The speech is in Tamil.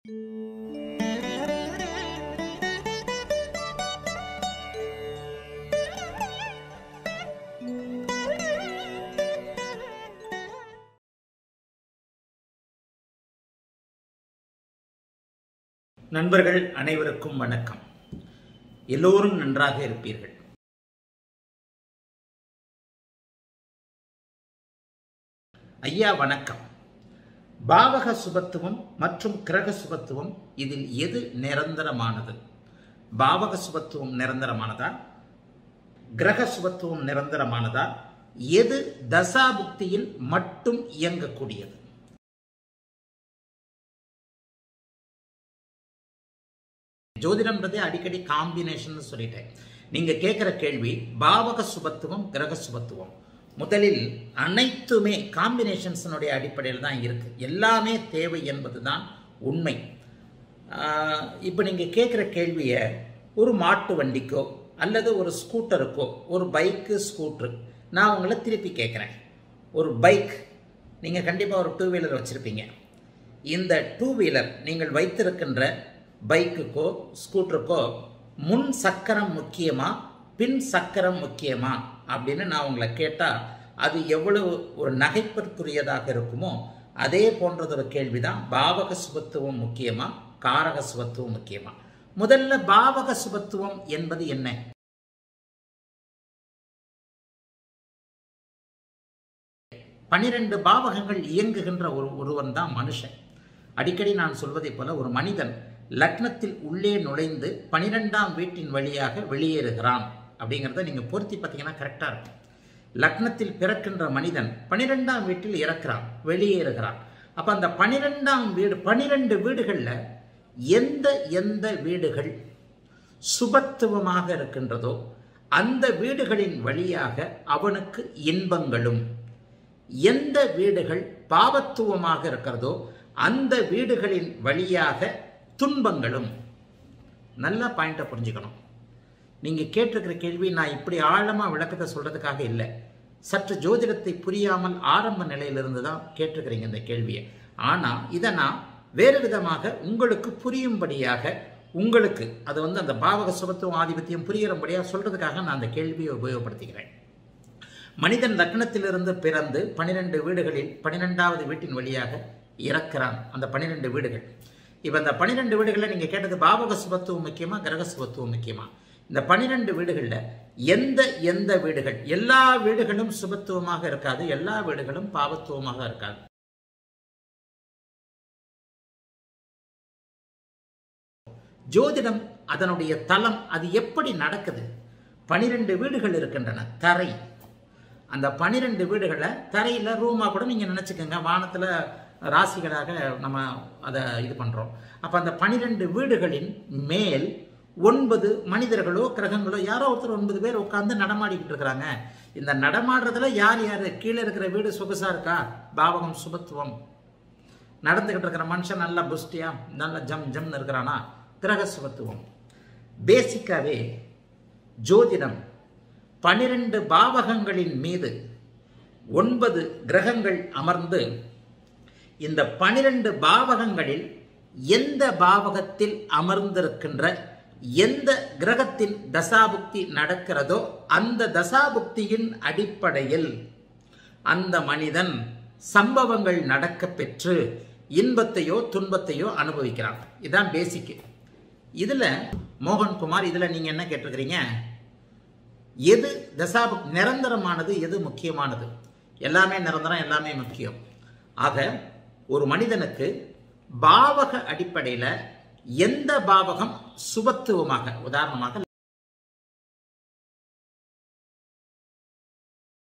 நண்பர்கள் அனைவருக்கும் வணக்கம் எல்லோரும் நன்றாக இருப்பீர்கள் ஐயா வணக்கம் பாவக சுபத்துவம் மற்றும் கிரக சுபத்துவம் இதில் எது நிரந்தரமானது பாவக சுபத்துவம் நிரந்தரமானதா கிரக சுபத்துவம் நிரந்தரமானதா எது தசாபுக்தியில் மட்டும் இயங்கக்கூடியது ஜோதிடம்ன்றதே அடிக்கடி காம்பினேஷன் சொல்லிட்டேன் நீங்க கேட்கிற கேள்வி பாவக சுபத்துவம் கிரக சுபத்துவம் முதலில் அனைத்துமே காம்பினேஷன்ஸனுடைய அடிப்படையில் தான் இருக்கு எல்லாமே தேவை என்பது தான் உண்மை இப்போ நீங்கள் கேட்குற கேள்வியை ஒரு மாட்டு வண்டிக்கோ அல்லது ஒரு ஸ்கூட்டருக்கோ ஒரு பைக்கு ஸ்கூட்ரு நான் உங்களை திருப்பி கேட்குறேன் ஒரு பைக் நீங்கள் கண்டிப்பாக ஒரு டூ வீலர் வச்சுருப்பீங்க இந்த டூ வீலர் நீங்கள் வைத்திருக்கின்ற பைக்குக்கோ ஸ்கூட்டருக்கோ முன் சக்கரம் முக்கியமா பின் சக்கரம் முக்கியமா அப்படின்னு நான் உங்களை கேட்டால் அது எவ்வளவு ஒரு நகைப்பிற்குரியதாக இருக்குமோ அதே போன்றதொரு கேள்விதான் பாவக சுபத்துவம் முக்கியமா காரக சுபத்துவம் முக்கியமா முதல்ல பாவக சுபத்துவம் என்பது என்ன பனிரெண்டு பாவகங்கள் இயங்குகின்ற ஒரு ஒருவன் தான் மனுஷன் அடிக்கடி நான் சொல்வதைப் போல ஒரு மனிதன் லக்னத்தில் உள்ளே நுழைந்து பனிரெண்டாம் வீட்டின் வழியாக வெளியேறுகிறான் அப்படிங்கிறத நீங்கள் பொருத்தி பார்த்தீங்கன்னா கரெக்டாக இருக்கும் லக்னத்தில் பிறக்கின்ற மனிதன் பனிரெண்டாம் வீட்டில் இறக்கிறான் வெளியேறுகிறான் அப்போ அந்த பனிரெண்டாம் வீடு பனிரெண்டு வீடுகளில் எந்த எந்த வீடுகள் சுபத்துவமாக இருக்கின்றதோ அந்த வீடுகளின் வழியாக அவனுக்கு இன்பங்களும் எந்த வீடுகள் பாவத்துவமாக இருக்கிறதோ அந்த வீடுகளின் வழியாக துன்பங்களும் நல்ல பாயிண்ட்டை புரிஞ்சுக்கணும் நீங்கள் கேட்டிருக்கிற கேள்வி நான் இப்படி ஆழமாக விளக்கத்தை சொல்கிறதுக்காக இல்லை சற்று ஜோதிடத்தை புரியாமல் ஆரம்ப நிலையிலிருந்து தான் கேட்டிருக்கிறீங்க இந்த கேள்வியை ஆனால் இதை நான் வேறு விதமாக உங்களுக்கு புரியும்படியாக உங்களுக்கு அது வந்து அந்த பாவக சுபத்துவம் ஆதிபத்தியம் புரிகிறபடியாக சொல்கிறதுக்காக நான் அந்த கேள்வியை உபயோகப்படுத்திக்கிறேன் மனிதன் லக்னத்திலிருந்து பிறந்து பனிரெண்டு வீடுகளில் பனிரெண்டாவது வீட்டின் வழியாக இறக்கிறான் அந்த பனிரெண்டு வீடுகள் இப்போ இந்த பனிரெண்டு வீடுகளில் நீங்கள் கேட்டது பாவக சுபத்துவம் முக்கியமா கிரக சுபத்துவம் முக்கியமா இந்த பனிரெண்டு வீடுகளில் எந்த எந்த வீடுகள் எல்லா வீடுகளும் சுபத்துவமாக இருக்காது எல்லா வீடுகளும் பாவத்துவமாக இருக்காது ஜோதிடம் அதனுடைய தளம் அது எப்படி நடக்குது பனிரெண்டு வீடுகள் இருக்கின்றன தரை அந்த பனிரெண்டு வீடுகளை தரையில் ரூமாக கூட நீங்கள் நினச்சிக்கோங்க வானத்தில் ராசிகளாக நம்ம அதை இது பண்ணுறோம் அப்போ அந்த பனிரெண்டு வீடுகளின் மேல் ஒன்பது மனிதர்களோ கிரகங்களோ யாரோ ஒருத்தர் ஒன்பது பேர் உட்காந்து நடமாடிக்கிட்டு இருக்கிறாங்க இந்த நடமாடுறதுல யார் யார் கீழே இருக்கிற வீடு சொகுசா இருக்கா பாவகம் சுபத்துவம் நடந்துக்கிட்டு இருக்கிற மனுஷன் நல்லா புஷ்டியா நல்லா ஜம் ஜம்னு இருக்கிறானா கிரக சுபத்துவம் பேசிக்காவே ஜோதிடம் பனிரெண்டு பாவகங்களின் மீது ஒன்பது கிரகங்கள் அமர்ந்து இந்த பனிரெண்டு பாவகங்களில் எந்த பாவகத்தில் அமர்ந்திருக்கின்ற எந்த கிரகத்தின் தசாபுக்தி நடக்கிறதோ அந்த தசாபுக்தியின் அடிப்படையில் அந்த மனிதன் சம்பவங்கள் நடக்க பெற்று இன்பத்தையோ துன்பத்தையோ அனுபவிக்கிறான் இதுதான் பேசிக்கு இதுல மோகன்குமார் இதுல நீங்க என்ன கேட்டிருக்கிறீங்க எது தசாபுக் நிரந்தரமானது எது முக்கியமானது எல்லாமே நிரந்தரம் எல்லாமே முக்கியம் ஆக ஒரு மனிதனுக்கு பாவக அடிப்படையில் எந்த பாவகம் சுபத்துவமாக உதாரணமாக